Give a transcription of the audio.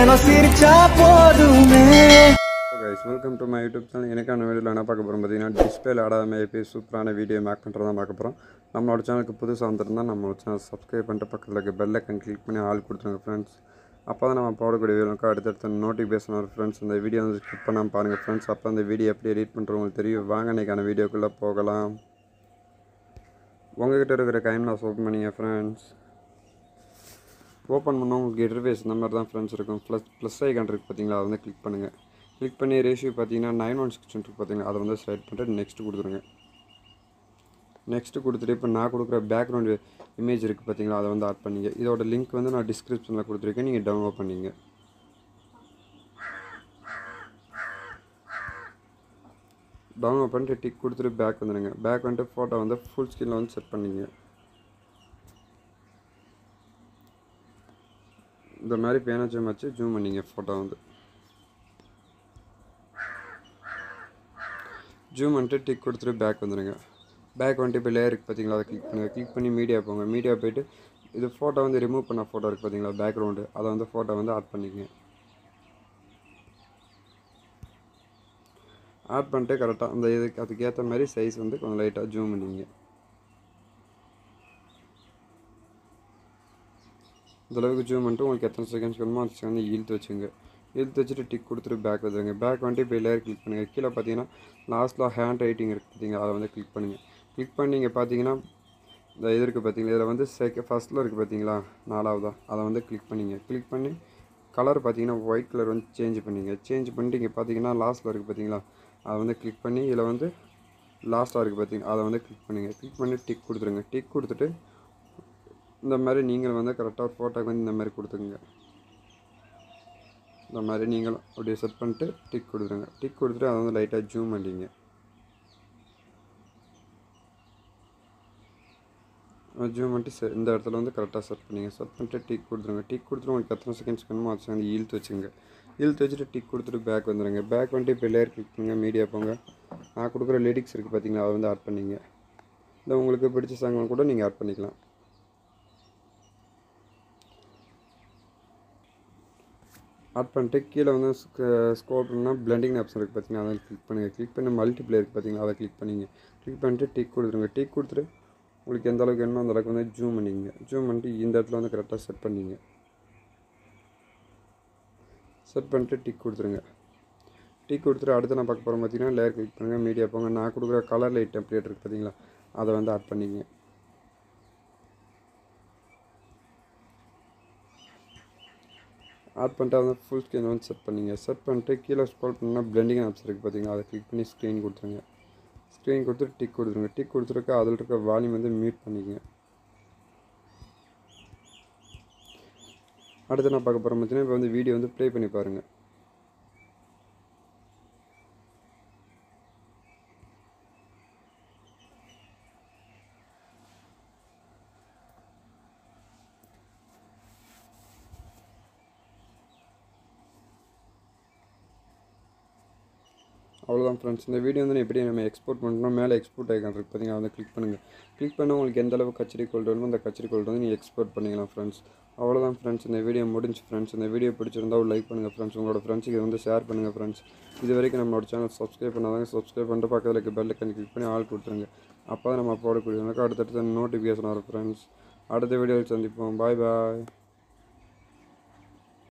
தினம் சிரிச்சா போதுமே guys welcome to my YouTube channel எனக்கான வீடியோவில் என்ன பார்க்க போகிறோம் பார்த்தீங்கன்னா டிஸ்பிளேல ஆடாத எப்படி சூப்பரான வீடியோ மேக் பண்ணுறது தான் பார்க்க போகிறோம் நம்மளோட சேனலுக்கு புதுசாக வந்திருந்தால் நம்மளோட சேனல் சப்ஸ்கிரைப் பண்ணிட்டு பக்கத்தில் இருக்க பெல் ஐக்கன் கிளிக் பண்ணி ஆள் கொடுத்துருங்க ஃப்ரெண்ட்ஸ் அப்போ தான் நம்ம போடக்கூடிய வீடியோக்கு அடுத்தடுத்த நோட்டிஃபிகேஷன் வரும் ஃப்ரெண்ட்ஸ் இந்த வீடியோ வந்து ஸ்கிப் பண்ணாமல் பாருங்கள் ஃப்ரெண்ட்ஸ் அப்போ அந்த வீடியோ எப்படி எடிட் பண்ணுறவங்களுக்கு தெரியும் வாங்க இன்றைக்கான வீடியோக்குள்ளே போகலாம் உங்ககிட்ட இருக்கிற கைம்லாஸ் ஓப்பன் பண்ணிங்க ஃப்ரெண்ட்ஸ் ஓப்பன் பண்ணால் உங்களுக்கு இன்டர்ஃபேஸ் இந்த மாதிரி தான் ஃப்ரெண்ட்ஸ் இருக்கும் ப்ளஸ் ப்ளஸ் ஐக்கான் இருக்குது பார்த்தீங்களா அதை வந்து கிளிக் பண்ணுங்கள் கிளிக் பண்ணி ரேஷியோ பார்த்தீங்கன்னா நைன் ஒன் சிக்ஸ் இருக்குது பார்த்தீங்களா அதை வந்து செலக்ட் பண்ணிட்டு நெக்ஸ்ட் கொடுத்துருங்க நெக்ஸ்ட்டு கொடுத்துட்டு இப்போ நான் கொடுக்குற பேக்ரவுண்டு இமேஜ் இருக்குது பார்த்தீங்களா அதை வந்து ஆட் பண்ணிங்க இதோட லிங்க் வந்து நான் டிஸ்கிரிப்ஷனில் கொடுத்துருக்கேன் நீங்கள் டவுன்லோட் பண்ணிங்க டவுன்லோட் பண்ணிட்டு டிக் கொடுத்துட்டு பேக் வந்துடுங்க பேக் வந்துட்டு ஃபோட்டோ வந்து ஃபுல் ஸ்க்ரீனில் வந்து செட் பண்ணிங்க இந்த மாதிரி பேனா ஜூம் வச்சு ஜூம் பண்ணிங்க ஃபோட்டோ வந்து ஜூம் பண்ணிட்டு டிக் கொடுத்துட்டு பேக் வந்துடுங்க பேக் வந்துட்டு இப்போ லேயருக்கு பார்த்தீங்களா அதை கிளிக் பண்ணுங்கள் கிளிக் பண்ணி மீடியா போங்க மீடியா போயிட்டு இது ஃபோட்டோ வந்து ரிமூவ் பண்ண ஃபோட்டோ இருக்குது பார்த்தீங்களா பேக்ரவுண்டு அதை வந்து ஃபோட்டோ வந்து ஆட் பண்ணிக்கங்க ஆட் பண்ணிட்டு கரெக்டாக அந்த இதுக்கு அதுக்கேற்ற மாதிரி சைஸ் வந்து கொஞ்சம் லைட்டாக ஜூம் பண்ணிங்க இந்த அளவுக்கு ஜூம் பண்ணிட்டு உங்களுக்கு எத்தனை செகண்ட்ஸ் வேணுமோ அந்த செகண்ட் இழுத்து வச்சுங்க இழுத்து வச்சுட்டு டிக் கொடுத்துட்டு பேக் வந்துடுங்க பேக் வந்துட்டு இப்போ லேயர் கிளிக் பண்ணுங்கள் கீழே பார்த்தீங்கன்னா லாஸ்ட்டில் ஹேண்ட் ரைட்டிங் இருக்குது பார்த்தீங்களா அதை வந்து கிளிக் பண்ணுங்கள் கிளிக் பண்ணி இங்கே பார்த்தீங்கன்னா இந்த இது இருக்குது பார்த்தீங்களா இதில் வந்து செக ஃபஸ்ட்டில் இருக்குது பார்த்தீங்களா நாலாவதா அதை வந்து கிளிக் பண்ணிங்க கிளிக் பண்ணி கலர் பார்த்தீங்கன்னா ஒயிட் கலர் வந்து சேஞ்ச் பண்ணிங்க சேஞ்ச் பண்ணிட்டு இங்கே பார்த்தீங்கன்னா லாஸ்ட்டில் இருக்குது பார்த்தீங்களா அதை வந்து கிளிக் பண்ணி இதில் வந்து லாஸ்ட்டாக இருக்குது பார்த்தீங்கன்னா அதை வந்து கிளிக் பண்ணுங்கள் கிளிக் பண்ணி டிக் கொடுத்துருங்க டிக் கொடுத்துட்டு இந்த மாதிரி நீங்கள் வந்து கரெக்டாக ஒரு ஃபோட்டோக்கு வந்து இந்த மாதிரி கொடுத்துங்க இந்த மாதிரி நீங்களும் அப்படியே செட் பண்ணிட்டு டிக் கொடுத்துருங்க டிக் கொடுத்துட்டு அதை வந்து லைட்டாக ஜூம் பண்ணிங்க ஜூம் பண்ணிட்டு செ இந்த இடத்துல வந்து கரெக்டாக செட் பண்ணிங்க செட் பண்ணிட்டு டிக் கொடுத்துருங்க டிக் கொடுத்துட்டு உங்களுக்கு எத்தனை செகண்ட்ஸ் வேணுமோ அது வந்து இழுத்து வச்சுங்க இழுத்து வச்சுட்டு டிக் கொடுத்துட்டு பேக் வந்துடுங்க பேக் வந்துட்டு இப்போ லேயர் கிளிக் பண்ணுங்கள் மீடியா போங்க நான் கொடுக்குற லிரிக்ஸ் இருக்குது பார்த்தீங்களா அதை வந்து ஆட் பண்ணிங்க இல்லை உங்களுக்கு பிடிச்ச சாங் கூட நீங்கள் ஆட் பண்ணிக்கலாம் ஆட் பண்ணிட்டு கீழே வந்து ஸ்கோர் பண்ணால் பிளண்டிங் ஆப்ஷன் இருக்குது பார்த்தீங்கன்னா அதை கிளிக் பண்ணுங்கள் கிளிக் பண்ணி மல்டிப்ளே இருக்குது பார்த்தீங்களா அதை கிளிக் பண்ணிங்க கிளிக் பண்ணிட்டு டிக் கொடுத்துருங்க டிக் கொடுத்துட்டு உங்களுக்கு எந்த அளவுக்கு வேணுமோ அந்த அளவுக்கு வந்து ஜூம் பண்ணிங்க ஜூம் பண்ணிட்டு இந்த இடத்துல வந்து கரெக்டாக செட் பண்ணிங்க செட் பண்ணிட்டு டிக் கொடுத்துருங்க டிக் கொடுத்துட்டு அடுத்து நான் பார்க்க போகிறோம் பார்த்தீங்கன்னா லேயர் கிளிக் பண்ணுங்கள் மீடியா போங்க நான் கொடுக்குற கலர் லைட் டெம்ப்ளேட் இருக்குது பார்த்தீங்களா அதை வந்து ஆட் பண்ணிங்க ஆட் பண்ணிட்டு வந்து ஃபுல் ஸ்க்ரீன் வந்து செட் பண்ணிங்க செட் பண்ணிட்டு கீழே ஸ்க்ரோல் பண்ணால் பிளெண்டிங் ஆப்ஸ் இருக்குது பார்த்தீங்களா அதை கிளிக் பண்ணி ஸ்க்ரீன் கொடுத்துருங்க ஸ்க்ரீன் கொடுத்துட்டு டிக் கொடுத்துருங்க டிக் கொடுத்துருக்க அதில் இருக்க வால்யூம் வந்து மியூட் பண்ணிக்கங்க அடுத்து நான் பார்க்க போகிறேன் பார்த்தீங்கன்னா இப்போ வந்து வீடியோ வந்து ப்ளே பண்ணி பாருங்கள் அவ்வளோதான் ஃப்ரெண்ட்ஸ் இந்த வீடியோ வந்து எப்படி நம்ம எக்ஸ்போர்ட் பண்ணணும் மேலே எக்ஸ்போர்ட் ஐக்கான் இருக்குது பார்த்தீங்கன்னா அதை கிளிக் பண்ணுங்கள் கிளிக் பண்ண உங்களுக்கு எந்த அளவுக்கு கச்சேரி கோல்டு வேணுமோ அந்த கச்சேரி கோல்டு வந்து நீங்கள் எக்ஸ்போர்ட் பண்ணிக்கலாம் ஃப்ரெண்ட்ஸ் அவ்வளோதான் ஃப்ரெண்ட்ஸ் இந்த வீடியோ முடிஞ்சு ஃப்ரெண்ட்ஸ் இந்த வீடியோ பிடிச்சிருந்தா ஒரு லைக் பண்ணுங்கள் ஃப்ரெண்ட்ஸ் உங்களோட ஃப்ரெண்ட்ஸுக்கு வந்து ஷேர் பண்ணுங்கள் ஃப்ரெண்ட்ஸ் இது வரைக்கும் நம்மளோட சேனல் சப்ஸ்கிரைப் பண்ணாதாங்க சப்ஸ்கிரைப் பண்ணிட்டு பக்கத்தில் இருக்க பெல் ஐக்கன் கிளிக் பண்ணி ஆள் கொடுத்துருங்க அப்போ தான் நம்ம போடக்கூடியவங்களுக்கு அடுத்தடுத்த நோட்டிஃபிகேஷன் வரும் ஃப்ரெண்ட்ஸ் அடுத்த வீடியோவில் சந்திப்போம் பாய் பாய்